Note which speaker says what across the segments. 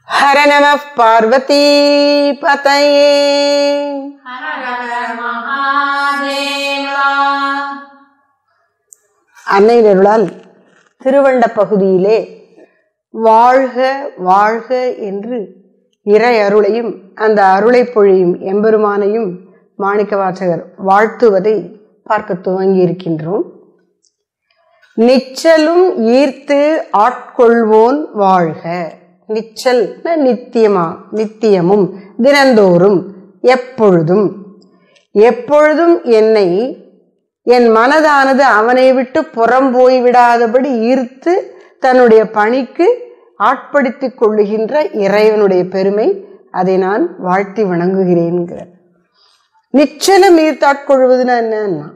Speaker 1: ஹர நம பார்வதி பதையே அன்னையருளால் திருவண்ட பகுதியிலே வாழ்க வாழ்க என்று இறை அருளையும் அந்த அருளை பொழியும் எம்பெருமானையும் மாணிக்க வாசகர் வாழ்த்துவதை பார்க்க துவங்கி இருக்கின்றோம் நிச்சலும் ஈர்த்து ஆட்கொள்வோன் வாழ்க நிச்சல் நித்தியமா நித்தியமும் தினந்தோறும் எப்பொழுதும் எப்பொழுதும் என்னை என் மனதானது அவனை விட்டு புறம் போய்விடாதபடி ஈர்த்து தன்னுடைய பணிக்கு ஆட்படுத்திக் கொள்ளுகின்ற இறைவனுடைய பெருமை அதை நான் வாழ்த்தி வணங்குகிறேன்கிறார் நிச்சலம் ஈர்த்தாட்கொள்வதுன்னா என்னன்னா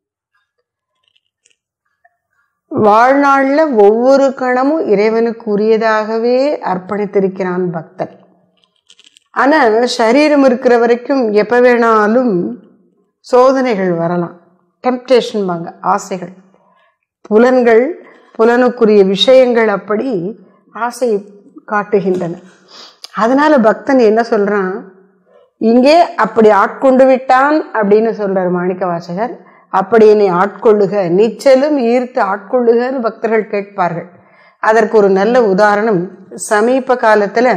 Speaker 1: வாழ்நாள்ல ஒவ்வொரு கணமும் இறைவனுக்கு உரியதாகவே அர்ப்பணித்திருக்கிறான் பக்தன் ஆனா சரீரம் இருக்கிற வரைக்கும் எப்ப வேணாலும் சோதனைகள் வரலாம் டெம்டேஷன் வாங்க ஆசைகள் புலன்கள் புலனுக்குரிய விஷயங்கள் அப்படி ஆசை காட்டுகின்றன அதனால பக்தன் என்ன சொல்றான் இங்கே அப்படி ஆட்கொண்டு விட்டான் அப்படின்னு சொல்றார் மாணிக்க வாசகர் அப்படி என்னை ஆட்கொள்ளுக நீச்சலும் ஈர்த்து ஆட்கொள்ளுகன்னு பக்தர்கள் கேட்பார்கள் அதற்கு ஒரு நல்ல உதாரணம் சமீப காலத்துல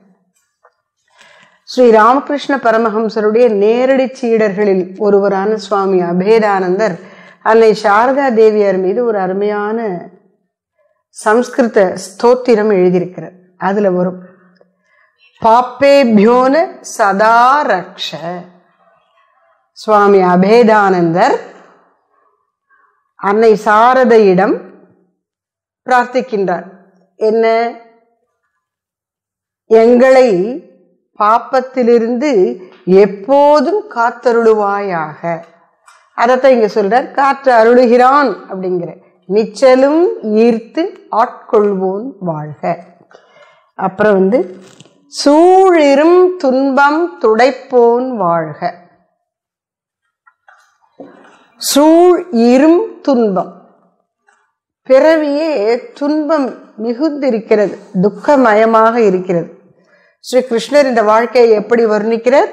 Speaker 1: ஸ்ரீ ராமகிருஷ்ண பரமஹம்சருடைய நேரடி சீடர்களில் ஒருவரான சுவாமி அபேதானந்தர் அன்னை சாரதா தேவியார் மீது ஒரு அருமையான சம்ஸ்கிருத ஸ்தோத்திரம் எழுதியிருக்கிறார் அதுல வரும் பாப்பேபியோன சதா ரக்ஷ சுவாமி அபேதானந்தர் அன்னை சாரதையிடம் பிரார்த்திக்கின்றார் என்ன எங்களை பாப்பத்திலிருந்து எப்போதும் காத்தருளுவாயாக அதைத்தான் இங்க சொல்றார் காற்று அருளுகிறான் அப்படிங்கிற நிச்சலும் ஈர்த்து ஆட்கொள்வோன் வாழ்க அப்புறம் வந்து சூழிரும் துன்பம் துடைப்போன் வாழ்க சூழ் இரும் துன்பம் பிறவியே துன்பம் மிகுந்திருக்கிறது துக்கமயமாக இருக்கிறது ஸ்ரீ கிருஷ்ணர் இந்த வாழ்க்கையை எப்படி வர்ணிக்கிறார்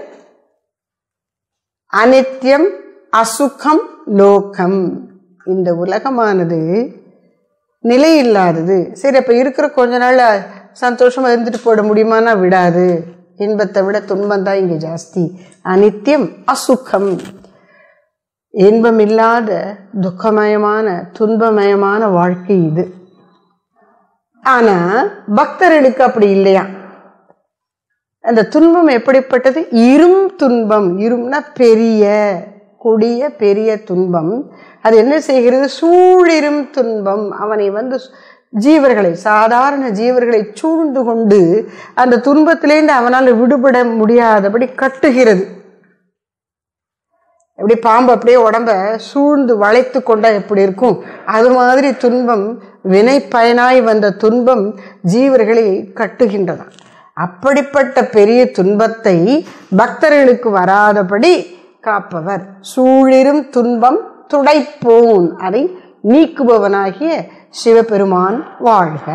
Speaker 1: அனித்யம் அசுகம் லோகம் இந்த உலகமானது நிலை இல்லாதது சரி அப்ப இருக்கிற கொஞ்ச நாள் சந்தோஷமா இருந்துட்டு போட முடியுமானா விடாது இன்பத்தை விட துன்பம் தான் இங்க ஜாஸ்தி அனித்யம் அசுகம் இன்பம் இல்லாத துக்கமயமான துன்பமயமான வாழ்க்கை இது ஆனா பக்தர்களுக்கு அப்படி இல்லையா அந்த துன்பம் எப்படிப்பட்டது இரும் துன்பம் இரும்னா பெரிய கொடிய பெரிய துன்பம் அது என்ன செய்கிறது சூழிரும் துன்பம் அவனை வந்து ஜீவர்களை சாதாரண ஜீவர்களை சூழ்ந்து கொண்டு அந்த துன்பத்திலேருந்து அவனால் விடுபட முடியாதபடி கட்டுகிறது எப்படி பாம்பு அப்படியே உடம்ப சூழ்ந்து வளைத்து கொண்டா எப்படி இருக்கும் அது மாதிரி துன்பம் வினை பயனாய் வந்த துன்பம் ஜீவர்களை கட்டுகின்றதாம் அப்படிப்பட்ட பெரிய துன்பத்தை பக்தர்களுக்கு வராதபடி காப்பவர் சூழிரும் துன்பம் துடைப்போன் அதை நீக்குபவனாகிய சிவபெருமான் வாழ்க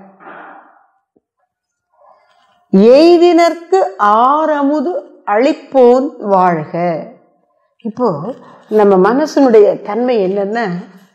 Speaker 1: எய்தினர்க்கு ஆரமுது அழிப்போன் வாழ்க இப்போ நம்ம மனசனுடைய தன்மை என்னன்னா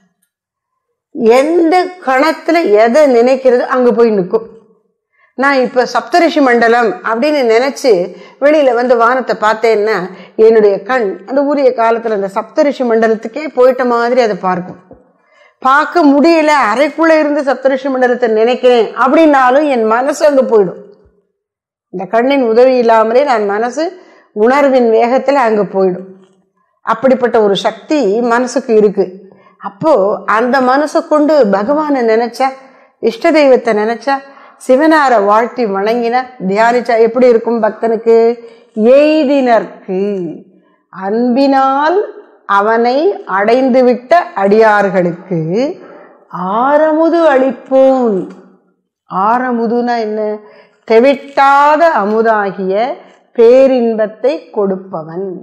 Speaker 1: எந்த கணத்துல எதை நினைக்கிறது அங்க போய் நிற்கும் நான் இப்ப சப்தரிஷி மண்டலம் அப்படின்னு நினைச்சு வெளியில வந்து வானத்தை பார்த்தேன்னா என்னுடைய கண் அந்த உரிய காலத்துல அந்த சப்தரிஷி மண்டலத்துக்கே போயிட்ட மாதிரி அதை பார்க்கும் பார்க்க முடியல அறைக்குள்ள இருந்து சப்தரிஷி மண்டலத்தை நினைக்கிறேன் அப்படின்னாலும் என் மனசு அங்க போயிடும் இந்த கண்ணின் உதவி இல்லாமலே நான் மனசு உணர்வின் வேகத்துல அங்க போயிடும் அப்படிப்பட்ட ஒரு சக்தி மனசுக்கு இருக்கு அப்போ அந்த மனசை கொண்டு பகவானை நினைச்சா இஷ்ட தெய்வத்தை நினைச்சா சிவனார வாழ்த்தி வணங்கின தியானிச்சா எப்படி இருக்கும் பக்தனுக்கு எய்தினர்க்கு அன்பினால் அவனை அடைந்துவிட்ட அடியார்களுக்கு ஆரமுது அளிப்போன் ஆரமுதுனா என்ன தெவிட்டாத அமுதாகிய பேரின்பத்தை கொடுப்பவன்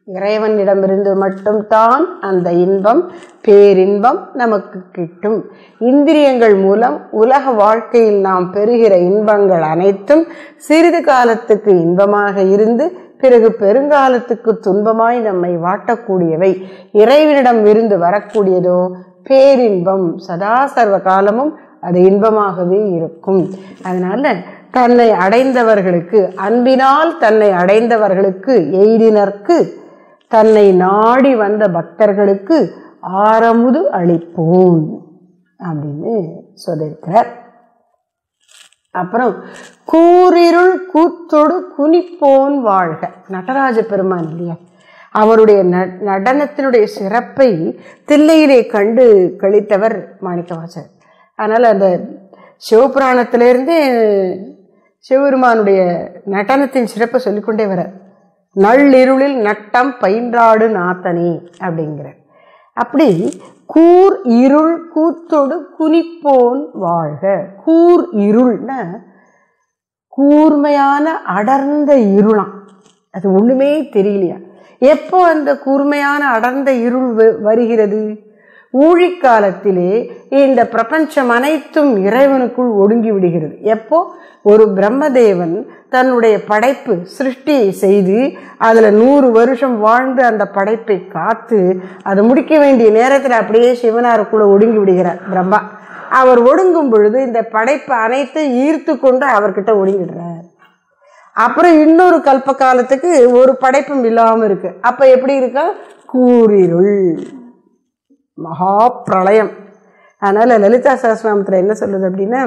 Speaker 1: இறைவனிடமிருந்து மட்டும்தான் அந்த இன்பம் பேரின்பம் நமக்கு கிட்டும் இந்திரியங்கள் மூலம் உலக வாழ்க்கையில் நாம் பெறுகிற இன்பங்கள் அனைத்தும் சிறிது காலத்துக்கு இன்பமாக இருந்து பிறகு பெருங்காலத்துக்கு துன்பமாய் நம்மை வாட்டக்கூடியவை இறைவனிடம் இருந்து வரக்கூடியதோ பேரின்பம் சதா சர்வ காலமும் அது இன்பமாகவே இருக்கும் அதனால தன்னை அடைந்தவர்களுக்கு அன்பினால் தன்னை அடைந்தவர்களுக்கு எய்தினர்க்கு தன்னை நாடி வந்த பக்தர்களுக்கு ஆரமுது அளிப்போம் அப்படின்னு சொல்லியிருக்கிறார் அப்புறம் கூரிருள் கூத்தொடு குனிப்போன் வாழ்க நடராஜ பெருமான் இல்லையா அவருடைய நடனத்தினுடைய சிறப்பை தில்லையிலே கண்டு கழித்தவர் மாணிக்கவாசர் அதனால் அந்த சிவபுராணத்திலிருந்தே சிவபெருமானுடைய நடனத்தின் சிறப்பை சொல்லிக்கொண்டே வர நள்ளிருளில் நட்டம் பயின்றாடு நாத்தனே அப்படிங்கிற அப்படி கூர் இருள் கூத்தொடு குனிப்போன் வாழ்க கூர் இருள்னா கூர்மையான அடர்ந்த இருளாம் அது ஒண்ணுமே தெரியலையா எப்போ அந்த கூர்மையான அடர்ந்த இருள் வருகிறது ஊழிக்காலத்திலே இந்த பிரபஞ்சம் அனைத்தும் இறைவனுக்குள் ஒடுங்கி விடுகிறது எப்போ ஒரு பிரம்மதேவன் தன்னுடைய படைப்பு சிருஷ்டியை செய்து அதில் நூறு வருஷம் வாழ்ந்து அந்த படைப்பை காத்து அதை முடிக்க வேண்டிய நேரத்தில் அப்படியே சிவனாருக்குள்ள ஒடுங்கி விடுகிறார் பிரம்மா அவர் ஒடுங்கும் பொழுது இந்த படைப்பு அனைத்தும் ஈர்த்து கொண்டு அவர்கிட்ட ஒடுங்கிடுறார் அப்புறம் இன்னொரு கல்ப காலத்துக்கு ஒரு படைப்பும் இல்லாமல் இருக்கு அப்ப எப்படி இருக்கா கூரிருள் மகா பிரளயம் அதனால லலிதா சகஸ்நாமத்தில் என்ன சொல்லுது அப்படின்னா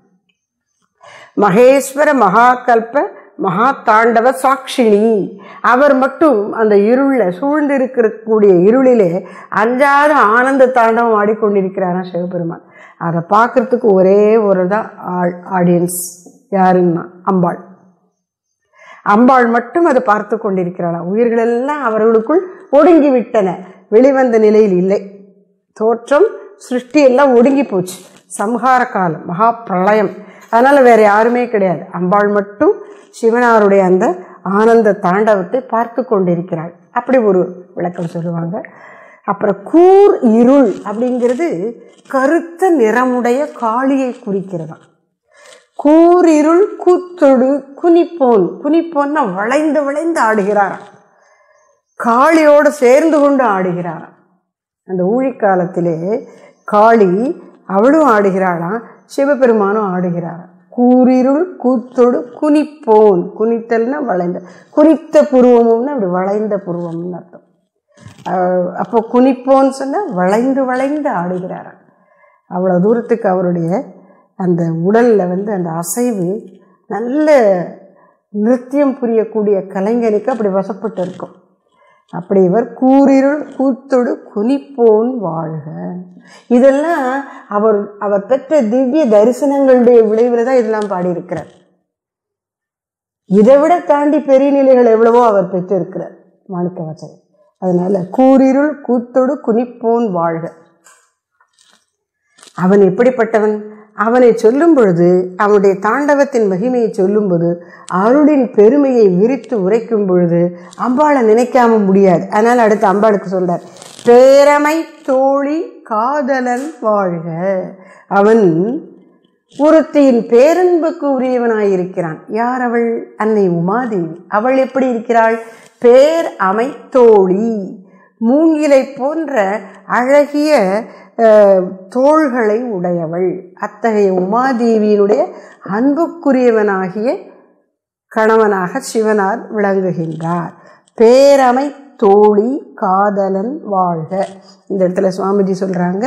Speaker 1: மகேஸ்வர மகாகல்ப மகா தாண்டவ சாட்சினி அவர் மட்டும் அந்த இருள சூழ்ந்து இருக்கக்கூடிய இருளிலே அஞ்சாத ஆனந்த தாண்டவம் ஆடிக்கொண்டிருக்கிறாரா சிவபெருமான் அதை பார்க்கறதுக்கு ஒரே ஒரு தான் ஆடியன்ஸ் யாருன்னா அம்பாள் அம்பாள் மட்டும் அதை பார்த்து கொண்டிருக்கிறாளா உயிர்கள் எல்லாம் அவர்களுக்குள் ஒடுங்கி விட்டன வெளிவந்த நிலையில் இல்லை தோற்றம் சிருஷ்டி எல்லாம் ஒடுங்கி போச்சு சம்ஹார காலம் மகா பிரளயம் அதனால வேற யாருமே கிடையாது அம்பாள் மட்டும் சிவனாருடைய அந்த ஆனந்த தாண்டவத்தை பார்த்து கொண்டிருக்கிறாள் அப்படி ஒரு விளக்கம் சொல்லுவாங்க அப்புறம் கூர் இருள் அப்படிங்கிறது கருத்த நிறமுடைய காளியை குறிக்கிறதாம் கூரிருள் கூத்தொடு குனிப்போன் குனிப்போன்னா வளைந்து வளைந்து ஆடுகிறாராம் காளியோடு சேர்ந்து கொண்டு ஆடுகிறாராம் அந்த ஊழிக்காலத்திலே காளி அவளும் ஆடுகிறாளாம் சிவபெருமானும் ஆடுகிறாராம் கூரிருள் கூத்தொடு குனிப்போன் குனித்தல்னா வளைந்த குனித்த புருவமும்னா அப்படி வளைந்த புருவம்னு அர்த்தம் அப்போ குனிப்போன்னு சொன்னால் வளைந்து வளைந்து ஆடுகிறாராம் அவ்வளோ தூரத்துக்கு அவருடைய அந்த உடலில் வந்து அந்த அசைவு நல்ல நிருத்தியம் புரியக்கூடிய கலைஞனுக்கு அப்படி வசப்பட்டு இருக்கும் அப்படி இவர் கூரிருள் கூத்தொடு குனிப்போன் வாழ்க இதெல்லாம் அவர் அவர் பெற்ற திவ்ய தரிசனங்களுடைய விளைவில் தான் இதெல்லாம் பாடியிருக்கிறார் இதை விட தாண்டி பெரிய நிலைகள் எவ்வளவோ அவர் பெற்றிருக்கிறார் மாணிக்க வாசகர் அதனால கூரிருள் கூத்தொடு குனிப்போன் வாழ்க அவன் எப்படிப்பட்டவன் அவனை சொல்லும் பொழுது அவனுடைய தாண்டவத்தின் மகிமையை சொல்லும்போது அருளின் பெருமையை விரித்து உரைக்கும் பொழுது அம்பாளை நினைக்காம முடியாது அதனால அடுத்து அம்பாளுக்கு சொல்றார் பேரமை தோழி காதலன் வாழ்க அவன் ஒருத்தியின் பேரன்புக்கு உரியவனாயிருக்கிறான் யார் அவள் அன்னை உமாதேவி அவள் எப்படி இருக்கிறாள் பேர் அமைத்தோழி மூங்கிலை போன்ற அழகிய தோள்களை உடையவள் அத்தகைய உமாதேவியினுடைய அன்புக்குரியவனாகிய கணவனாக சிவனார் விளங்குகின்றார் பேரமை தோழி காதலன் வாழ்க இந்த இடத்துல சுவாமிஜி சொல்றாங்க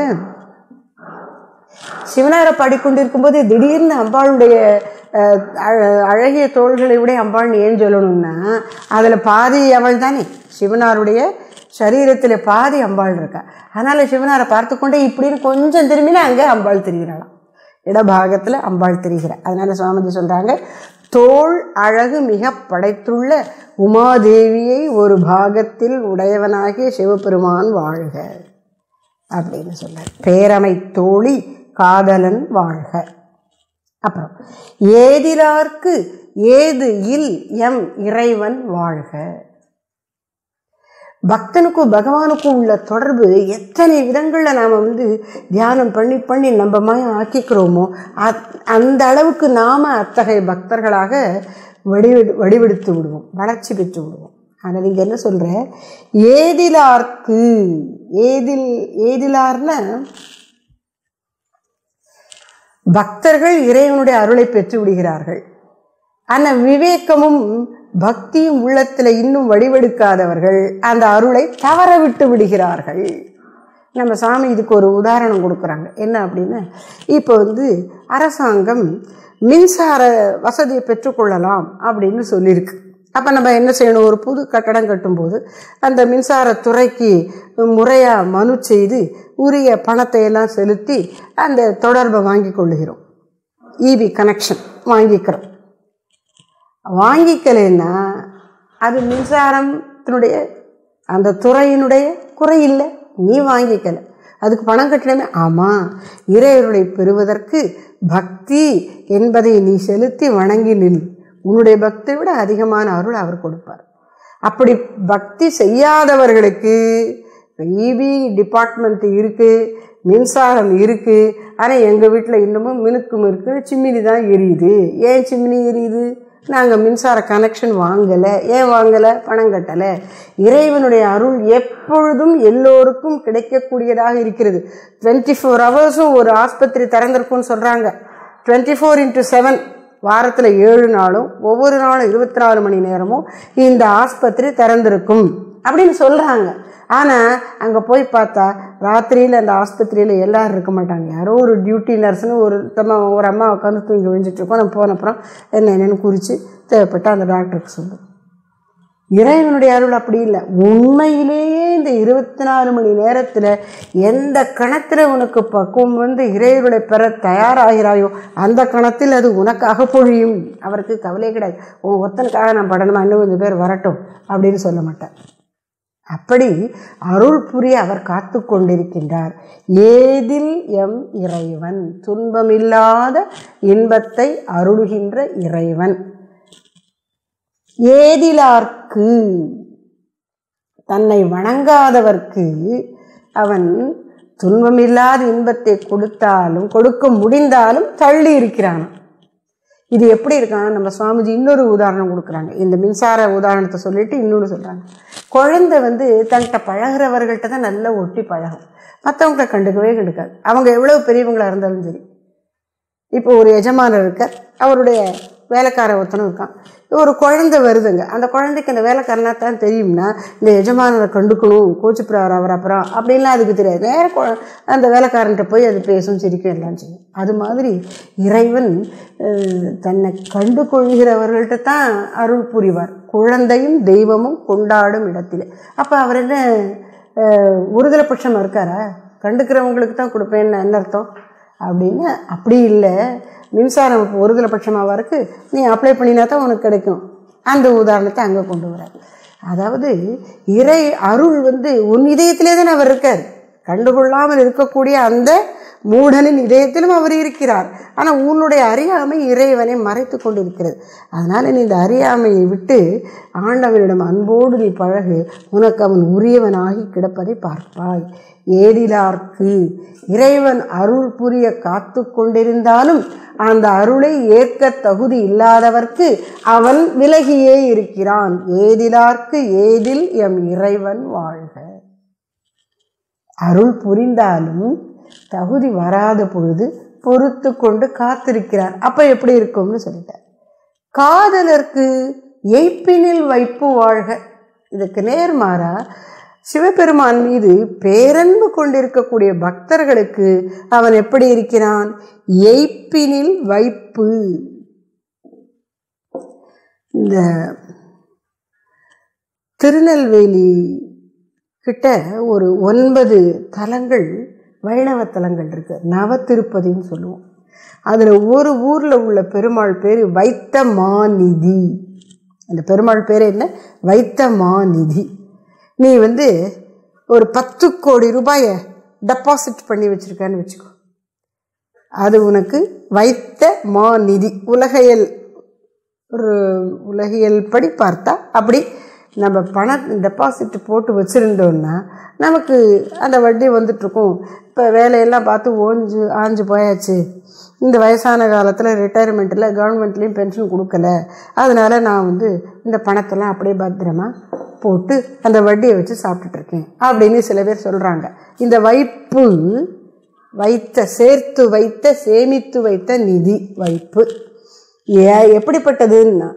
Speaker 1: சிவனாரை பாடிக்கொண்டிருக்கும் போது திடீர்னு அம்பாளுடைய அழகிய தோள்களை விட அம்பாள்னு ஏன் சொல்லணும்னா அதில் பாதி அவள் தானே சிவனாருடைய சரீரத்தில் பாதி அம்பாள் இருக்கா அதனால சிவனாரை பார்த்து கொண்டே இப்படின்னு கொஞ்சம் திரும்பினா அங்கே அம்பாள் தெரிகிறாளாம் இடபாகத்தில் அம்பாள் தெரிகிறார் அதனால சுவாமிஜி சொல்றாங்க தோல் அழகு மிக படைத்துள்ள உமாதேவியை ஒரு பாகத்தில் உடையவனாகிய சிவபெருமான் வாழ்க அப்படின்னு சொல்றார் பேரமை தோழி காதலன் வாழ்க அப்புறம் ஏதிலார்க்கு ஏது இல் எம் இறைவன் வாழ்க பக்தனுக்கும் பகவானுக்கும் உள்ள தொடர்பு எத்தனை விதங்களில் நாம் வந்து தியானம் பண்ணி பண்ணி நம்ம மயம் ஆக்கிக்கிறோமோ அத்- அந்த அளவுக்கு நாம் அத்தகைய பக்தர்களாக வடிவெடு வடிவெடுத்து விடுவோம் வளர்ச்சி பெற்று விடுவோம் ஆனால் இங்கே என்ன சொல்கிற ஏதிலார்க்கு ஏதில் ஏதிலார்னா பக்தர்கள் இறைவனுடைய அருளை பெற்று விடுகிறார்கள் ஆனால் விவேகமும் பக்தியும் உள்ளத்தில் இன்னும் வடிவெடுக்காதவர்கள் அந்த அருளை தவற விட்டு விடுகிறார்கள் நம்ம சாமி இதுக்கு ஒரு உதாரணம் கொடுக்குறாங்க என்ன அப்படின்னா இப்போ வந்து அரசாங்கம் மின்சார வசதியை பெற்றுக்கொள்ளலாம் அப்படின்னு சொல்லியிருக்கு அப்போ நம்ம என்ன செய்யணும் ஒரு புது கட்டடம் கட்டும்போது அந்த மின்சாரத்துறைக்கு முறையாக மனு செய்து உரிய பணத்தை எல்லாம் செலுத்தி அந்த தொடர்பை வாங்கி கொள்ளுகிறோம் இபி கனெக்ஷன் வாங்கிக்கிறோம் வாங்கிக்கலைன்னா அது மின்சாரத்தினுடைய அந்த துறையினுடைய குறை இல்லை நீ வாங்கிக்கல அதுக்கு பணம் கட்டணுமே ஆமாம் இறைவருடைய பெறுவதற்கு பக்தி என்பதை நீ செலுத்தி வணங்கி நில் உன்னுடைய பக்தியை விட அதிகமான அருள் அவர் கொடுப்பார் அப்படி பக்தி செய்யாதவர்களுக்கு இபி டிபார்ட்மெண்ட் இருக்குது மின்சாரம் இருக்குது ஆனால் எங்கள் வீட்டில் இன்னமும் மினுக்கும் இருக்குது சிம்மினி தான் எரியுது ஏன் சிம்மினி எரியுது நாங்கள் மின்சார கனெக்ஷன் வாங்கலை ஏன் வாங்கலை பணம் கட்டலை இறைவனுடைய அருள் எப்பொழுதும் எல்லோருக்கும் கிடைக்கக்கூடியதாக இருக்கிறது டுவெண்ட்டி ஃபோர் ஹவர்ஸும் ஒரு ஆஸ்பத்திரி திறந்திருக்கும்னு சொல்கிறாங்க டுவெண்ட்டி ஃபோர் இன்ட்டு செவன் வாரத்தில் ஏழு நாளும் ஒவ்வொரு நாளும் இருபத்தி நாலு மணி நேரமும் இந்த ஆஸ்பத்திரி திறந்திருக்கும் அப்படின்னு சொல்கிறாங்க ஆனால் அங்கே போய் பார்த்தா ராத்திரியில் அந்த ஆஸ்பத்திரியில் எல்லாரும் இருக்க மாட்டாங்க யாரோ ஒரு டியூட்டி நர்ஸ்னு ஒரு தம்மா ஒரு அம்மா உட்காந்து தூங்கி விழிஞ்சிட்டு இருக்கோம் நம்ம போன அப்புறம் என்ன என்னென்னு குறித்து தேவைப்பட்ட அந்த டாக்டருக்கு சொல்லு இறைவனுடைய அருள் அப்படி இல்லை உண்மையிலேயே இந்த இருபத்தி நாலு மணி நேரத்தில் எந்த கணத்தில் உனக்கு பக்குவம் வந்து இறைவனுடைய பெற தயாராகிறாயோ அந்த கணத்தில் அது உனக்காக பொழியும் அவருக்கு கவலையே கிடையாது உன் ஒருத்தனுக்காக நான் படணுமா இன்னும் கொஞ்சம் பேர் வரட்டும் அப்படின்னு சொல்ல மாட்டேன் அப்படி அருள் புரிய அவர் காத்து கொண்டிருக்கின்றார் ஏதில் எம் இறைவன் துன்பமில்லாத இன்பத்தை அருள்கின்ற இறைவன் ஏதிலார்க்கு தன்னை வணங்காதவர்க்கு அவன் துன்பமில்லாத இன்பத்தை கொடுத்தாலும் கொடுக்க முடிந்தாலும் தள்ளி இருக்கிறான் இது எப்படி இருக்கான்னா நம்ம சுவாமிஜி இன்னொரு உதாரணம் கொடுக்குறாங்க இந்த மின்சார உதாரணத்தை சொல்லிட்டு இன்னொன்று சொல்கிறாங்க குழந்தை வந்து தன்கிட்ட பழகிறவர்கள்ட்ட தான் நல்லா ஒட்டி பழகும் மற்றவங்களை கண்டுக்கவே கண்டுக்காது அவங்க எவ்வளோ பெரியவங்களா இருந்தாலும் சரி இப்போ ஒரு எஜமானர் இருக்கார் அவருடைய வேலைக்கார ஒருத்தனும் இருக்கான் ஒரு குழந்தை வருதுங்க அந்த குழந்தைக்கு அந்த வேலைக்காரனா தான் தெரியும்னா இந்த எஜமானரை கண்டுக்கணும் கோச்சுப்புறார் அவர் அப்புறம் அப்படின்லாம் அதுக்கு தெரியாது நேர கொ- அந்த வேலைக்காரன்ட்ட போய் அது பேசும் சிரிக்கும் எல்லாம் செய்யும் அது மாதிரி இறைவன் அஹ், தன்னை கண்டு கொள்கிறவர்கள்ட்ட தான் அருள் புரிவார் குழந்தையும் தெய்வமும் கொண்டாடும் இடத்தில் அப்போ அவர் என்ன அஹ், ஒருதலை பட்சமாக இருக்காரா கண்டுக்கிறவங்களுக்கு தான் கொடுப்பேன்னு என்ன அர்த்தம் அப்படின்னு அப்படி இல்லை மின்சாரம் இப்போ ஒருதலை பட்சமாக இருக்கு நீ அப்ளை பண்ணினா தான் உனக்கு கிடைக்கும் அந்த உதாரணத்தை அங்கே கொண்டு வரார் அதாவது இறை அருள் வந்து உன் இதயத்திலே தான் அவர் இருக்கார் கண்டுகொள்ளாமல் இருக்கக்கூடிய அந்த மூடனின் இதயத்திலும் அவர் இருக்கிறார் ஆனால் உன்னுடைய அறியாமை இறைவனை மறைத்து கொண்டிருக்கிறது அதனால் நீ இந்த அறியாமையை விட்டு ஆண்டவனிடம் அன்போடு நீ பழகு உனக்கு அவன் உரியவனாகி கிடப்பதை பார்ப்பாய் ஏடிலார்க்கு இறைவன் அருள் புரிய காத்து கொண்டிருந்தாலும் அந்த அருளை ஏற்க தகுதி இல்லாதவர்க்கு அவன் விலகியே இருக்கிறான் ஏதிலார்க்கு ஏதில் எம் இறைவன் வாழ்க அருள் புரிந்தாலும் தகுதி வராத பொழுது பொறுத்து கொண்டு காத்திருக்கிறார் அப்ப எப்படி இருக்கும்னு சொல்லிட்டார் காதலர்க்கு எய்ப்பினில் வைப்பு வாழ்க இதுக்கு நேர்மாறா சிவபெருமான் மீது பேரன்பு கொண்டிருக்கக்கூடிய பக்தர்களுக்கு அவன் எப்படி இருக்கிறான் எய்ப்பினில் வைப்பு இந்த திருநெல்வேலி கிட்ட ஒரு ஒன்பது தலங்கள் வைணவ தலங்கள் இருக்கு நவ திருப்பதின்னு சொல்லுவோம் அதில் ஒரு ஊரில் உள்ள பெருமாள் பேர் வைத்த மாநிதி அந்த பெருமாள் பேர் என்ன வைத்த மாநிதி நீ வந்து ஒரு பத்து கோடி ரூபாயை டெபாசிட் பண்ணி வச்சிருக்கன்னு வச்சுக்கோ அது உனக்கு வைத்த மாநிதி உலகையல் ஒரு உலகியல் படி பார்த்தா அப்படி நம்ம பணம் டெபாசிட் போட்டு வச்சுருந்தோம்னா நமக்கு அந்த வட்டி வந்துட்டுருக்கும் இப்போ வேலையெல்லாம் பார்த்து ஓஞ்சு ஆஞ்சு போயாச்சு இந்த வயசான காலத்தில் ரிட்டையர்மெண்ட்டில் கவர்மெண்ட்லேயும் பென்ஷன் கொடுக்கல அதனால் நான் வந்து இந்த பணத்தெல்லாம் அப்படியே பத்திரமா போட்டு அந்த வட்டியை வச்சு சாப்பிட்டுட்டு இருக்கேன் அப்படின்னு சில பேர் சொல்கிறாங்க இந்த வைப்பு வைத்த சேர்த்து வைத்த சேமித்து வைத்த நிதி வைப்பு ஏ எப்படிப்பட்டதுன்னா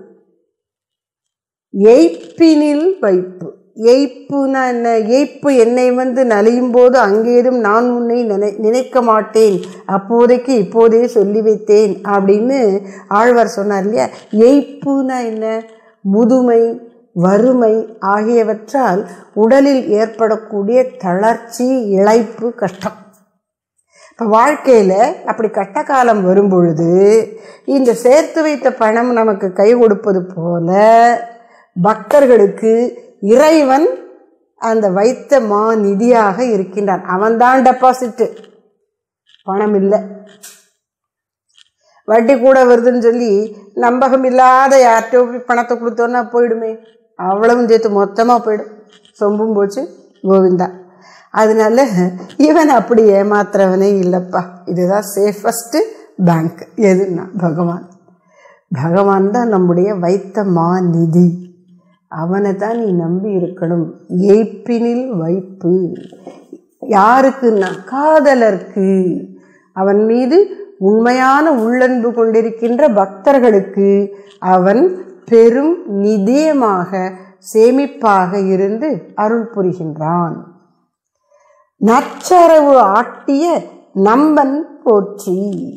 Speaker 1: எய்ப்பினில் வைப்பு எய்ப்புனா என்ன எய்ப்பு என்னை வந்து நலியும் போது அங்கேதும் நான் உன்னை நினை நினைக்க மாட்டேன் அப்போதைக்கு இப்போதே சொல்லி வைத்தேன் அப்படின்னு ஆழ்வார் சொன்னார் இல்லையா எய்ப்புனா என்ன முதுமை வறுமை ஆகியவற்றால் உடலில் ஏற்படக்கூடிய தளர்ச்சி இழைப்பு கஷ்டம் இப்போ வாழ்க்கையில் அப்படி கட்ட காலம் வரும் பொழுது இந்த சேர்த்து வைத்த பணம் நமக்கு கை கொடுப்பது போல பக்தர்களுக்கு இறைவன் அந்த வைத்த மா நிதியாக இருக்கின்றான் அவன்தான் டெபாசிட்டு பணம் இல்லை வட்டி கூட வருதுன்னு சொல்லி நம்பகம் இல்லாத யார்கிட்டயோ போய் பணத்தை கொடுத்தோன்னா போயிடுமே அவ்வளவும் சேர்த்து மொத்தமாக போயிடும் சொம்பும் போச்சு கோவிந்தா அதனால இவன் அப்படி ஏமாத்துறவனே இல்லைப்பா இதுதான் சேஃபஸ்ட்டு பேங்க் எதுன்னா பகவான் பகவான் தான் நம்முடைய வைத்த மா நிதி அவனை தான் நீ நம்பி இருக்கணும் ஏய்ப்பினில் வைப்பு யாருக்குன்னா காதலர்க்கு அவன் மீது உண்மையான உள்ளன்பு கொண்டிருக்கின்ற பக்தர்களுக்கு அவன் பெரும் நிதியமாக சேமிப்பாக இருந்து அருள் புரிகின்றான் நச்சரவு ஆட்டிய நம்பன் போற்றி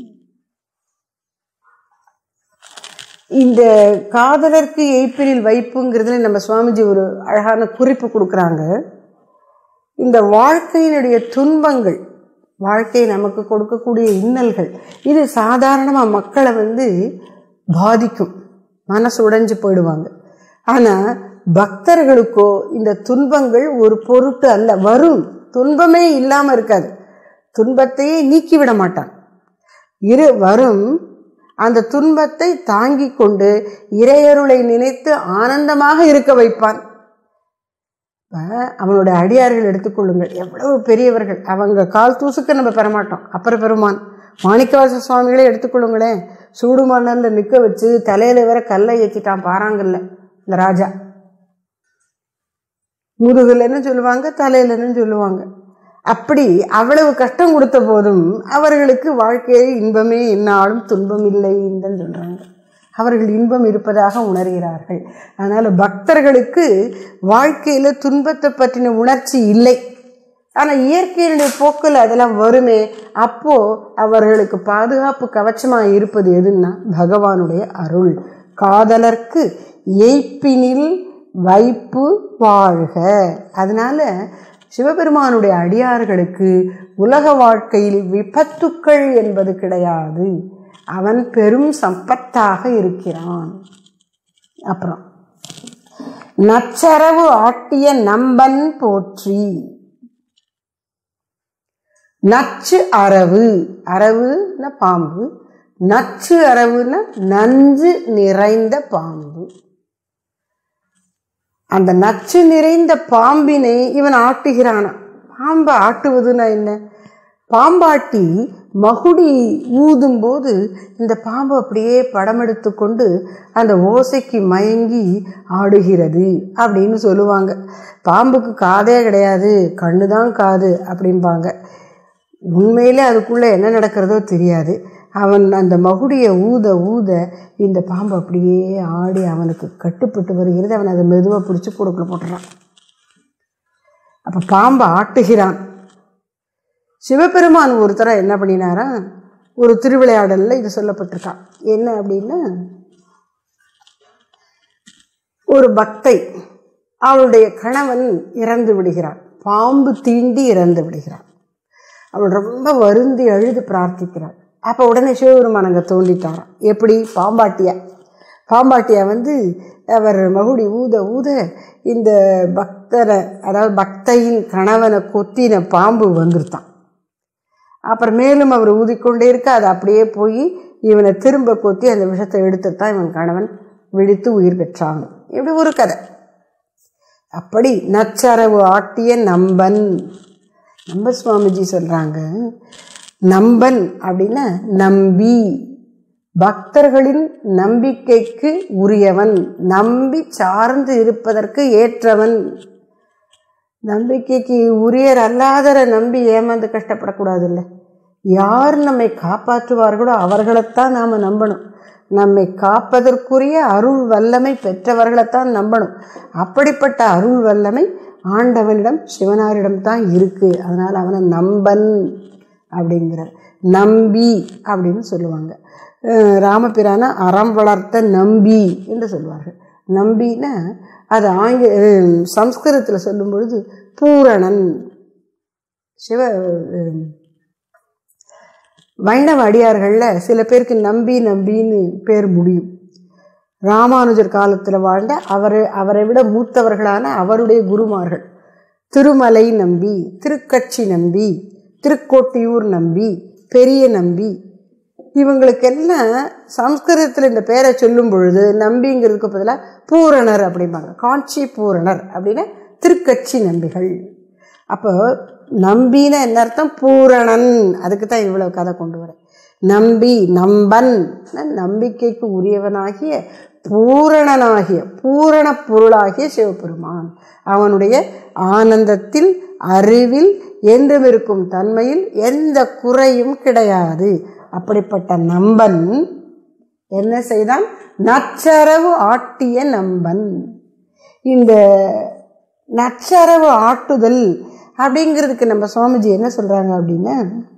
Speaker 1: இந்த காதலருக்கு எய்ப்பினில் வைப்புங்கிறதுல நம்ம சுவாமிஜி ஒரு அழகான குறிப்பு கொடுக்குறாங்க இந்த வாழ்க்கையினுடைய துன்பங்கள் வாழ்க்கை நமக்கு கொடுக்கக்கூடிய இன்னல்கள் இது சாதாரணமாக மக்களை வந்து பாதிக்கும் மனசு உடைஞ்சு போயிடுவாங்க ஆனால் பக்தர்களுக்கோ இந்த துன்பங்கள் ஒரு பொருட்டு அல்ல வரும் துன்பமே இல்லாமல் இருக்காது துன்பத்தையே நீக்கிவிட மாட்டான் இரு வரும் அந்த துன்பத்தை தாங்கி கொண்டு இறையருளை நினைத்து ஆனந்தமாக இருக்க வைப்பான் அவனுடைய அடியார்கள் எடுத்துக்கொள்ளுங்கள் எவ்வளவு பெரியவர்கள் அவங்க கால் தூசுக்கு நம்ம பெறமாட்டோம் அப்புறம் பெருமான் மாணிக்கவாச சுவாமிகளே எடுத்துக்கொள்ளுங்களேன் சூடு மன்னரில் நிற்க வச்சு தலையில வேற கல்லை ஏற்றிட்டான் பாறாங்கல்ல இந்த ராஜா முதுகுலன்னு சொல்லுவாங்க தலையிலன்னு சொல்லுவாங்க அப்படி அவ்வளவு கஷ்டம் கொடுத்த போதும் அவர்களுக்கு வாழ்க்கையில் இன்பமே என்னாலும் துன்பம் இல்லை என்று சொல்றாங்க அவர்கள் இன்பம் இருப்பதாக உணர்கிறார்கள் அதனால பக்தர்களுக்கு வாழ்க்கையில துன்பத்தை பற்றின உணர்ச்சி இல்லை ஆனால் இயற்கையினுடைய போக்கில் அதெல்லாம் வருமே அப்போ அவர்களுக்கு பாதுகாப்பு கவச்சமாக இருப்பது எதுன்னா பகவானுடைய அருள் காதலர்க்கு எய்ப்பினில் வைப்பு வாழ்க அதனால சிவபெருமானுடைய அடியார்களுக்கு உலக வாழ்க்கையில் விபத்துக்கள் என்பது கிடையாது அவன் பெரும் சம்பத்தாக இருக்கிறான் அப்புறம் நச்சரவு ஆட்டிய நம்பன் போற்றி நச்சு அரவு அரவுன்னா பாம்பு நச்சு அரவுன்னா நஞ்சு நிறைந்த பாம்பு அந்த நச்சு நிறைந்த பாம்பினை இவன் ஆட்டுகிறானா பாம்பை ஆட்டுவதுன்னா என்ன பாம்பாட்டி மகுடி ஊதும் போது இந்த பாம்பு அப்படியே படம் எடுத்து கொண்டு அந்த ஓசைக்கு மயங்கி ஆடுகிறது அப்படின்னு சொல்லுவாங்க பாம்புக்கு காதே கிடையாது கண்ணு தான் காது அப்படிம்பாங்க உண்மையிலே அதுக்குள்ளே என்ன நடக்கிறதோ தெரியாது அவன் அந்த மகுடியை ஊத ஊத இந்த பாம்பு அப்படியே ஆடி அவனுக்கு கட்டுப்பட்டு வருகிறது அவன் அதை மெதுவாக பிடிச்சி கூடக்குள்ள போட்டுறான் அப்போ பாம்பை ஆட்டுகிறான் சிவபெருமான் ஒரு தரம் என்ன பண்ணினாரா ஒரு திருவிளையாடலில் இது சொல்லப்பட்டிருக்கான் என்ன அப்படின்னா ஒரு பக்தை அவளுடைய கணவன் இறந்து விடுகிறான் பாம்பு தீண்டி இறந்து விடுகிறான் அவள் ரொம்ப வருந்தி அழுது பிரார்த்திக்கிறாள் அப்போ உடனே சிவபெருமான் அங்கே தோண்டிட்டாராம் எப்படி பாம்பாட்டியா பாம்பாட்டியா வந்து அவர் மகுடி ஊத ஊத இந்த பக்தரை அதாவது பக்தையின் கணவனை கொத்தின பாம்பு வந்துருத்தான் அப்புறம் மேலும் அவர் ஊதிக்கொண்டே இருக்க அது அப்படியே போய் இவனை திரும்ப கொத்தி அந்த விஷத்தை எடுத்து தான் இவன் கணவன் விழித்து உயிர் பெற்றான் இப்படி ஒரு கதை அப்படி நச்சரவு ஆட்டிய நம்பன் நம்ப சுவாமிஜி சொல்றாங்க நம்பன் அப்படின்னா நம்பி பக்தர்களின் நம்பிக்கைக்கு உரியவன் நம்பி சார்ந்து இருப்பதற்கு ஏற்றவன் நம்பிக்கைக்கு உரியர் அல்லாதரை நம்பி ஏமாந்து கஷ்டப்படக்கூடாது இல்லை யார் நம்மை காப்பாற்றுவார்களோ அவர்களைத்தான் நாம் நம்பணும் நம்மை காப்பதற்குரிய அருள் வல்லமை பெற்றவர்களைத்தான் நம்பணும் அப்படிப்பட்ட அருள் வல்லமை ஆண்டவனிடம் சிவனாரிடம் தான் இருக்கு அதனால் அவனை நம்பன் அப்படிங்கிறார் நம்பி அப்படின்னு சொல்லுவாங்க அஹ் ராமபிரான அறம் வளர்த்த நம்பி என்று சொல்வார்கள் நம்பினா அது ஆங்க சம்ஸ்கிருதத்தில் சொல்லும் பொழுது பூரணன் சிவ அஹ் வைணவ அடியார்களில் சில பேருக்கு நம்பி நம்பின்னு பேர் முடியும் ராமானுஜர் காலத்தில் வாழ்ந்த அவர் அவரை விட மூத்தவர்களான அவருடைய குருமார்கள் திருமலை நம்பி திருக்கட்சி நம்பி திருக்கோட்டியூர் நம்பி பெரிய நம்பி இவங்களுக்கெல்லாம் சம்ஸ்கிருதத்தில் இந்த பேரை சொல்லும் பொழுது நம்பிங்கிறதுக்கு பதிலாக பூரணர் அப்படிம்பாங்க காஞ்சி பூரணர் அப்படின்னா திருக்கட்சி நம்பிகள் அப்போ நம்பின என்ன அர்த்தம் பூரணன் அதுக்கு தான் இவ்வளவு கதை கொண்டு வரேன் நம்பி நம்பன் நம்பிக்கைக்கு உரியவனாகிய பூரணனாகிய பூரண பொருளாகிய சிவபெருமான் அவனுடைய ஆனந்தத்தில் அறிவில் என்றும் இருக்கும் தன்மையில் எந்த குறையும் கிடையாது அப்படிப்பட்ட நம்பன் என்ன செய்தான் நச்சரவு ஆட்டிய நம்பன் இந்த நச்சரவு ஆட்டுதல் அப்படிங்கிறதுக்கு நம்ம சுவாமிஜி என்ன சொல்றாங்க அப்படின்னா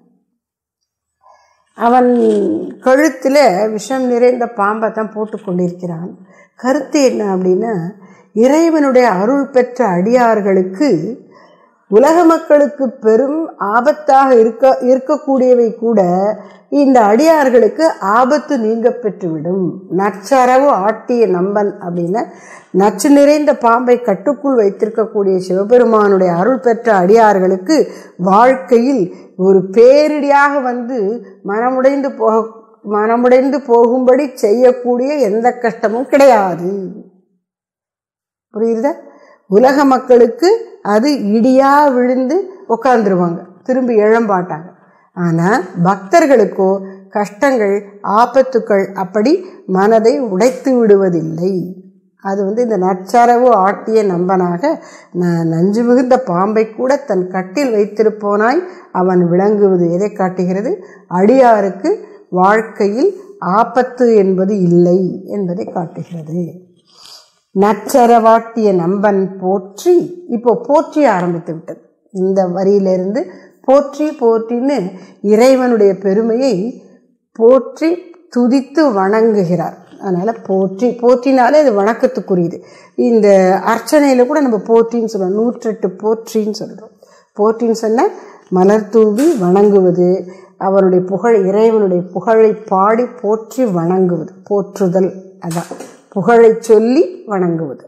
Speaker 1: அவன் கழுத்தில் விஷம் நிறைந்த பாம்பை தான் போட்டு கொண்டிருக்கிறான் கருத்து என்ன அப்படின்னா இறைவனுடைய அருள் பெற்ற அடியார்களுக்கு உலக மக்களுக்கு பெரும் ஆபத்தாக இருக்க இருக்கக்கூடியவை கூட இந்த அடியார்களுக்கு ஆபத்து நீங்க பெற்றுவிடும் நச்சரவு ஆட்டிய நம்பன் அப்படின்னா நச்சு நிறைந்த பாம்பை கட்டுக்குள் வைத்திருக்கக்கூடிய சிவபெருமானுடைய அருள் பெற்ற அடியார்களுக்கு வாழ்க்கையில் ஒரு பேரிடியாக வந்து மனமுடைந்து போக மனமுடைந்து போகும்படி செய்யக்கூடிய எந்த கஷ்டமும் கிடையாது புரியுதா உலக மக்களுக்கு அது இடியா விழுந்து உட்காந்துருவாங்க திரும்பி எழம்பாட்டாங்க ஆனால் பக்தர்களுக்கோ கஷ்டங்கள் ஆபத்துக்கள் அப்படி மனதை உடைத்து விடுவதில்லை அது வந்து இந்த நச்சரவு ஆட்டிய நம்பனாக ந- நஞ்சு மிகுந்த பாம்பை கூட தன் கட்டில் வைத்திருப்போனாய் அவன் விளங்குவது எதை காட்டுகிறது அடியாருக்கு வாழ்க்கையில் ஆபத்து என்பது இல்லை என்பதை காட்டுகிறது நச்சரவாட்டிய நம்பன் போற்றி இப்போ போற்றி ஆரம்பித்து விட்டது இந்த வரியிலிருந்து போற்றி போற்றின்னு இறைவனுடைய பெருமையை போற்றி துதித்து வணங்குகிறார் அதனால் போற்றி போற்றினாலே அது வணக்கத்துக்குரியது இந்த அர்ச்சனையில் கூட நம்ம போற்றின்னு சொல்லுவோம் நூற்றெட்டு போற்றின்னு சொல்கிறோம் போற்றின்னு சொன்னால் மலர் தூவி வணங்குவது அவருடைய புகழ் இறைவனுடைய புகழை பாடி போற்றி வணங்குவது போற்றுதல் அதான் புகழை சொல்லி வணங்குவது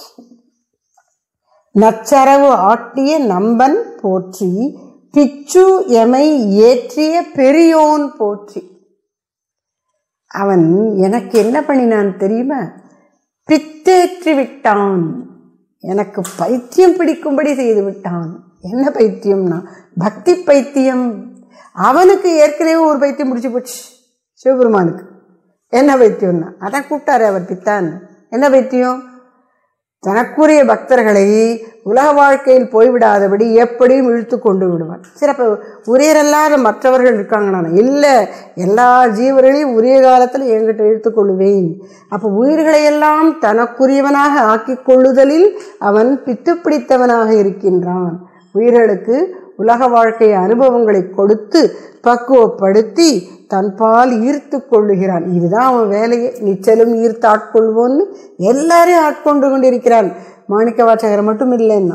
Speaker 1: நச்சரவு ஆட்டிய நம்பன் போற்றி பிச்சு எமை ஏற்றிய பெரியோன் போற்றி அவன் எனக்கு என்ன பண்ணினான் தெரியுமா பித்தேற்றி விட்டான் எனக்கு பைத்தியம் பிடிக்கும்படி செய்து விட்டான் என்ன பைத்தியம்னா பக்தி பைத்தியம் அவனுக்கு ஏற்கனவே ஒரு பைத்தியம் முடிச்சு போச்சு சிவபெருமானுக்கு என்ன பைத்தியம்னா அதான் கூப்பிட்டாரு அவர் பித்தான் என்ன பைத்தியம் தனக்குரிய பக்தர்களை உலக வாழ்க்கையில் போய்விடாதபடி எப்படியும் இழுத்து கொண்டு விடுவான் சரி அப்போ உரியரல்லாத மற்றவர்கள் இருக்காங்க நான் இல்லை எல்லா ஜீவர்களையும் உரிய காலத்தில் என்கிட்ட இழுத்து கொள்ளுவேன் அப்போ உயிர்களையெல்லாம் தனக்குரியவனாக ஆக்கிக் கொள்ளுதலில் அவன் பித்து பிடித்தவனாக இருக்கின்றான் உயிர்களுக்கு உலக வாழ்க்கை அனுபவங்களை கொடுத்து பக்குவப்படுத்தி தன்பால் ஈர்த்து கொள்ளுகிறான் இதுதான் அவன் வேலையை நிச்சலும் ஈர்த்து ஆட்கொள்வோன்னு எல்லாரையும் ஆட்கொண்டு கொண்டிருக்கிறான் மாணிக்க வாசகர் மட்டும் இல்லைன்னா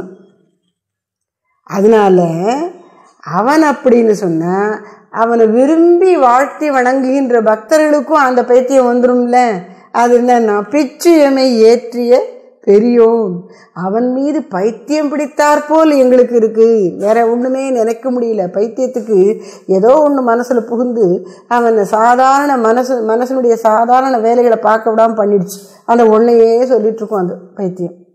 Speaker 1: அதனால அவன் அப்படின்னு சொன்னா அவனை விரும்பி வாழ்த்தி வணங்குகின்ற பக்தர்களுக்கும் அந்த பைத்தியம் வந்துரும்ல அது என்னன்னா பிச்சு எமை ஏற்றிய பெரியோன் அவன் மீது பைத்தியம் பிடித்தாற்போல் எங்களுக்கு இருக்கு வேற ஒண்ணுமே நினைக்க முடியல பைத்தியத்துக்கு ஏதோ ஒன்று மனசுல புகுந்து அவன் சாதாரண மனசு மனசனுடைய சாதாரண வேலைகளை பார்க்க விடாம பண்ணிடுச்சு அந்த ஒன்னையே சொல்லிட்டு இருக்கும் அந்த பைத்தியம்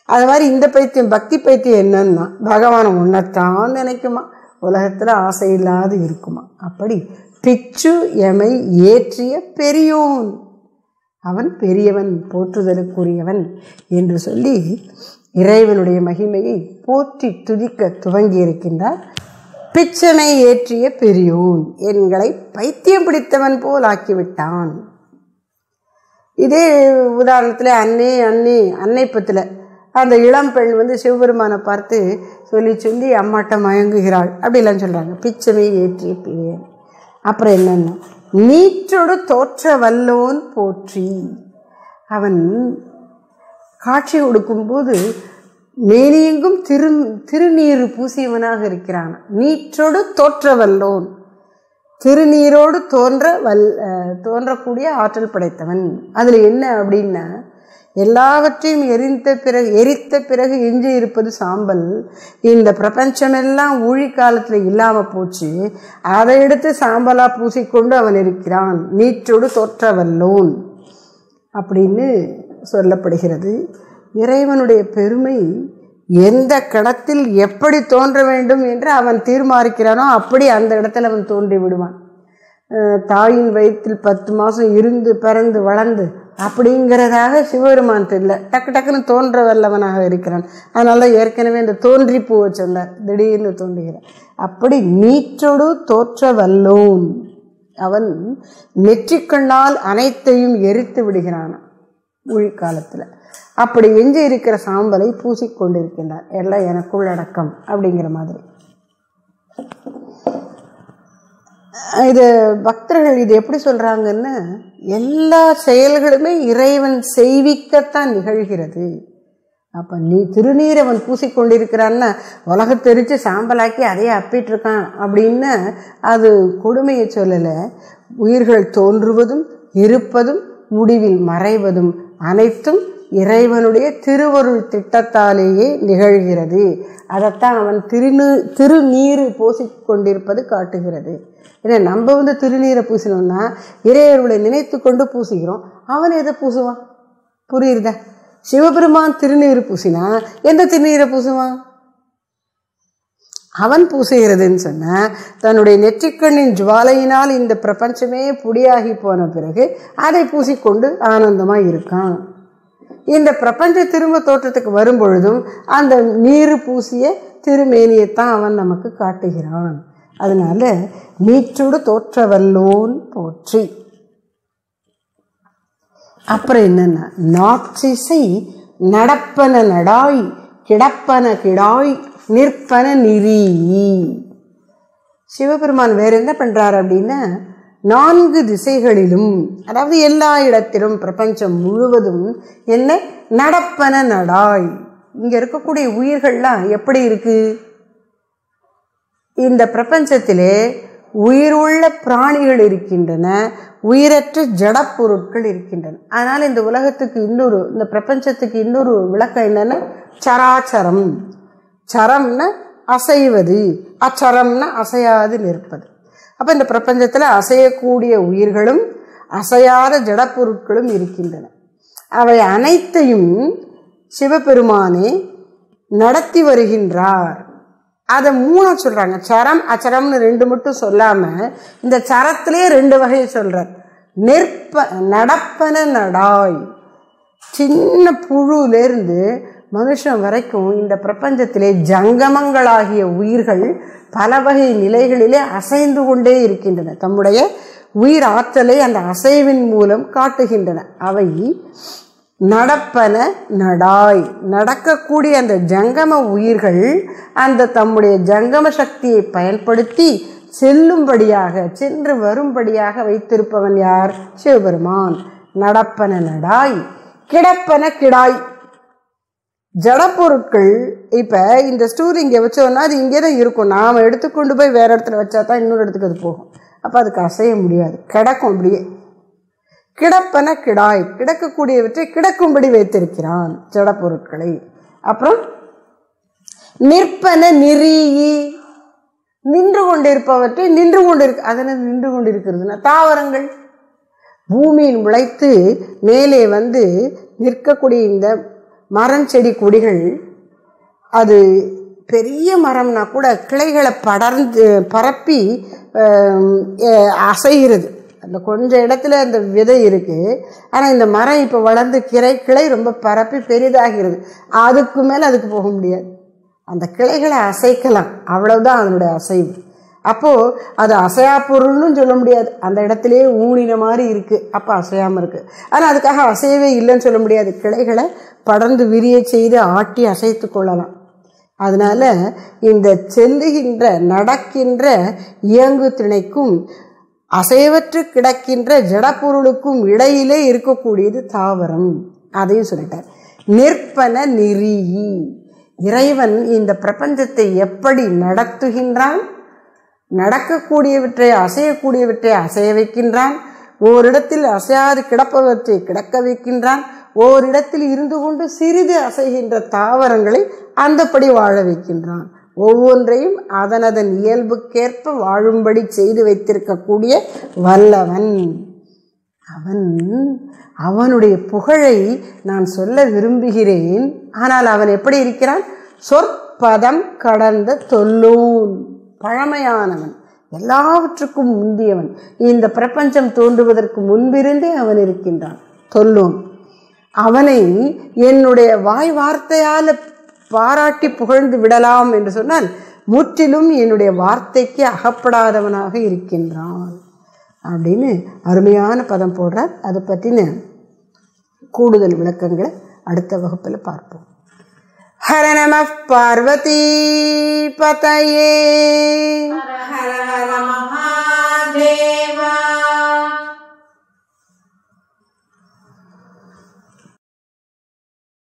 Speaker 1: அது மாதிரி இந்த பைத்தியம் பக்தி பைத்தியம் என்னன்னா பகவான் உன்னைத்தான் நினைக்குமா உலகத்தில் ஆசை இல்லாது இருக்குமா அப்படி பிச்சு எமை ஏற்றிய பெரியோன் அவன் பெரியவன் போற்றுதலுக்குரியவன் என்று சொல்லி இறைவனுடைய மகிமையை போற்றி துதிக்க துவங்கி இருக்கின்றார் பிச்சனை ஏற்றிய பெரியோன் எங்களை பைத்தியம் பிடித்தவன் போல் ஆக்கிவிட்டான் இதே உதாரணத்தில் அன்னை அன்னி அன்னை பத்தில் அந்த இளம் பெண் வந்து சிவபெருமானை பார்த்து சொல்லி சொல்லி அம்மாட்ட மயங்குகிறாள் அப்படிலாம் சொல்கிறாங்க பிச்சனை ஏற்றிய பெரியன் அப்புறம் என்னென்ன நீற்றோடு தோற்ற வல்லோன் போற்றி அவன் காட்சி கொடுக்கும்போது மேனியெங்கும் திரு திருநீறு பூசியவனாக இருக்கிறான் நீற்றோடு தோற்ற வல்லோன் திருநீரோடு தோன்ற வல் அஹ், தோன்றக்கூடிய ஆற்றல் படைத்தவன் அதில் என்ன அப்படின்னா எல்லாவற்றையும் எரித்த பிறகு எரித்த பிறகு எஞ்சி இருப்பது சாம்பல் இந்த பிரபஞ்சமெல்லாம் ஊழி காலத்தில் இல்லாமல் போச்சு அதை எடுத்து சாம்பலா பூசிக்கொண்டு அவன் இருக்கிறான் நீற்றோடு தோற்ற வல்லோன் அப்படின்னு சொல்லப்படுகிறது இறைவனுடைய பெருமை எந்த கடத்தில் எப்படி தோன்ற வேண்டும் என்று அவன் தீர்மானிக்கிறானோ அப்படி அந்த இடத்துல அவன் தோன்றி விடுவான் அஹ் தாயின் வயிற்றில் பத்து மாதம் இருந்து பிறந்து வளர்ந்து அப்படிங்கிறதாக சிவபெருமான் தெரியல டக்கு டக்குன்னு தோன்ற வல்லவனாக இருக்கிறான் அதனால ஏற்கனவே இந்த தோன்றி பூவை சொன்னார் திடீர்னு தோன்றுகிறார் அப்படி நீற்றோடு தோற்ற வல்லோன் அவன் நெற்றிக்கண்ணால் அனைத்தையும் எரித்து விடுகிறான் ஊழிக்காலத்தில் அப்படி எஞ்சி இருக்கிற சாம்பலை பூசிக்கொண்டிருக்கின்றார் எல்லாம் எனக்குள் அடக்கம் அப்படிங்கிற மாதிரி இது பக்தர்கள் இது எப்படி சொல்றாங்கன்னா எல்லா செயல்களுமே இறைவன் செய்விக்கத்தான் நிகழ்கிறது அப்போ நீ திருநீர் அவன் பூசிக்கொண்டிருக்கிறான்னா உலகத்தெரிச்சு சாம்பலாக்கி அதையே அப்பிட்டு இருக்கான் அப்படின்னு அது கொடுமையை சொல்லலை உயிர்கள் தோன்றுவதும் இருப்பதும் முடிவில் மறைவதும் அனைத்தும் இறைவனுடைய திருவருள் திட்டத்தாலேயே நிகழ்கிறது அதைத்தான் அவன் திருநீ திருநீர் பூசிக்கொண்டிருப்பது காட்டுகிறது ஏன்னா நம்ம வந்து திருநீரை பூசினோம்னா இறைவர்களை நினைத்து கொண்டு பூசிக்கிறோம் அவன் எதை பூசுவான் புரியுறதா சிவபெருமான் திருநீர் பூசினா எந்த திருநீரை பூசுவான் அவன் பூசுகிறதுன்னு சொன்னா தன்னுடைய நெற்றிக்கண்ணின் ஜுவாலையினால் இந்த பிரபஞ்சமே புடியாகி போன பிறகு அதை பூசிக்கொண்டு ஆனந்தமா இருக்கான் இந்த பிரபஞ்ச திரும்ப தோற்றத்துக்கு வரும் பொழுதும் அந்த நீர் பூசிய திருமேனியைத்தான் அவன் நமக்கு காட்டுகிறான் அதனால நீற்றோடு தோற்றவல்லோன் போற்றி அப்புறம் என்னன்னா நாற்றிசை நடப்பன நடாய் கிடப்பன கிடாய் நிற்பன நிறீ சிவபெருமான் வேற என்ன பண்றார் அப்படின்னா நான்கு திசைகளிலும் அதாவது எல்லா இடத்திலும் பிரபஞ்சம் முழுவதும் என்ன நடப்பன நடாய் இங்க இருக்கக்கூடிய உயிர்கள்லாம் எப்படி இருக்கு இந்த பிரபஞ்சத்திலே உயிருள்ள பிராணிகள் இருக்கின்றன உயிரற்ற ஜடப்பொருட்கள் இருக்கின்றன அதனால இந்த உலகத்துக்கு இன்னொரு இந்த பிரபஞ்சத்துக்கு இன்னொரு விளக்கம் என்னன்னா சராச்சரம் சரம்னா அசைவது அச்சரம்னா அசையாது நிற்பது அப்போ இந்த பிரபஞ்சத்தில் அசையக்கூடிய உயிர்களும் அசையாத ஜடப்பொருட்களும் இருக்கின்றன அவை அனைத்தையும் சிவபெருமானே நடத்தி வருகின்றார் அதை மூணு சொல்றாங்க சரம் அச்சரம்னு ரெண்டு மட்டும் சொல்லாம இந்த சரத்திலே ரெண்டு வகையை சொல்றார் நிற்ப நடப்பன நடாய் சின்ன புழுலேருந்து மனுஷன் வரைக்கும் இந்த பிரபஞ்சத்திலே ஜங்கமங்களாகிய உயிர்கள் பல வகை நிலைகளிலே அசைந்து கொண்டே இருக்கின்றன தம்முடைய உயிர் ஆற்றலை அந்த அசைவின் மூலம் காட்டுகின்றன அவை நடப்பன நடாய் நடக்கக்கூடிய அந்த ஜங்கம உயிர்கள் அந்த தம்முடைய ஜங்கம சக்தியை பயன்படுத்தி செல்லும்படியாக சென்று வரும்படியாக வைத்திருப்பவன் யார் சிவபெருமான் நடப்பன நடாய் கிடப்பன கிடாய் ஜடப்பொருட்கள் இப்போ இந்த ஸ்டூல் இங்கே வச்சோன்னா அது இங்கே தான் இருக்கும் நாம் எடுத்துக்கொண்டு போய் வேற இடத்துல வச்சா தான் இன்னொரு இடத்துக்கு அது போகும் அப்போ அதுக்கு அசைய முடியாது கிடக்கும் அப்படியே கிடப்பன கிடாய் கிடக்கக்கூடியவற்றை கிடக்கும்படி வைத்திருக்கிறான் ஜடப்பொருட்களை அப்புறம் நிற்பன நிறீயி நின்று கொண்டிருப்பவற்றை நின்று கொண்டிருக்கு அதனால் நின்று கொண்டிருக்கிறதுனா தாவரங்கள் பூமியில் முளைத்து மேலே வந்து நிற்கக்கூடிய இந்த மரம் செடி கொடிகள் அது பெரிய மரம்னா கூட கிளைகளை படர்ந்து பரப்பி ஆம், அஹ், அசைகிறது அந்த கொஞ்சம் இடத்துல அந்த விதை இருக்கு ஆனால் இந்த மரம் இப்போ வளர்ந்து கிளை கிளை ரொம்ப பரப்பி பெரிதாகிறது அதுக்கு மேலே அதுக்கு போக முடியாது அந்த கிளைகளை அசைக்கலாம் அவ்வளவுதான் அதனுடைய அசைவு அப்போது அது அசையா பொருள்னு சொல்ல முடியாது அந்த இடத்துலயே ஊனின மாதிரி இருக்குது அப்போ அசையாமல் இருக்குது ஆனால் அதுக்காக அசையவே இல்லைன்னு சொல்ல முடியாது கிளைகளை படர்ந்து விரிய செய்து ஆட்டி அசைத்து கொள்ளலாம் அதனால இந்த செல்லுகின்ற நடக்கின்ற இயங்கு திணைக்கும் அசைவற்று கிடக்கின்ற ஜடப்பொருளுக்கும் இடையிலே இருக்கக்கூடியது தாவரம் அதையும் சொல்லிட்டார் நிற்பன நெறியி இறைவன் இந்த பிரபஞ்சத்தை எப்படி நடத்துகின்றான் நடக்கக்கூடியவற்றை அசையக்கூடியவற்றை அசைய வைக்கின்றான் ஓரிடத்தில் அசையாது கிடப்பவற்றை கிடக்க வைக்கின்றான் ஓரிடத்தில் இருந்து கொண்டு சிறிது அசைகின்ற தாவரங்களை அந்தப்படி வாழ வைக்கின்றான் ஒவ்வொன்றையும் அதனதன் இயல்புக்கேற்ப வாழும்படி செய்து வைத்திருக்கக்கூடிய வல்லவன் அவன் அவனுடைய புகழை நான் சொல்ல விரும்புகிறேன் ஆனால் அவன் எப்படி இருக்கிறான் சொற்பதம் கடந்த தொல்லோன் பழமையானவன் எல்லாவற்றுக்கும் முந்தியவன் இந்த பிரபஞ்சம் தோன்றுவதற்கு முன்பிருந்தே அவன் இருக்கின்றான் தொல்லோன் அவனை என்னுடைய வாய் வார்த்தையால் பாராட்டி புகழ்ந்து விடலாம் என்று சொன்னால் முற்றிலும் என்னுடைய வார்த்தைக்கு அகப்படாதவனாக இருக்கின்றான் அப்படின்னு அருமையான பதம் போடுறார் அதை பற்றின கூடுதல் விளக்கங்களை அடுத்த வகுப்பில் பார்ப்போம் ஹர நம பார்வதி பதையே
Speaker 2: ஹர ஹர மகாதேவ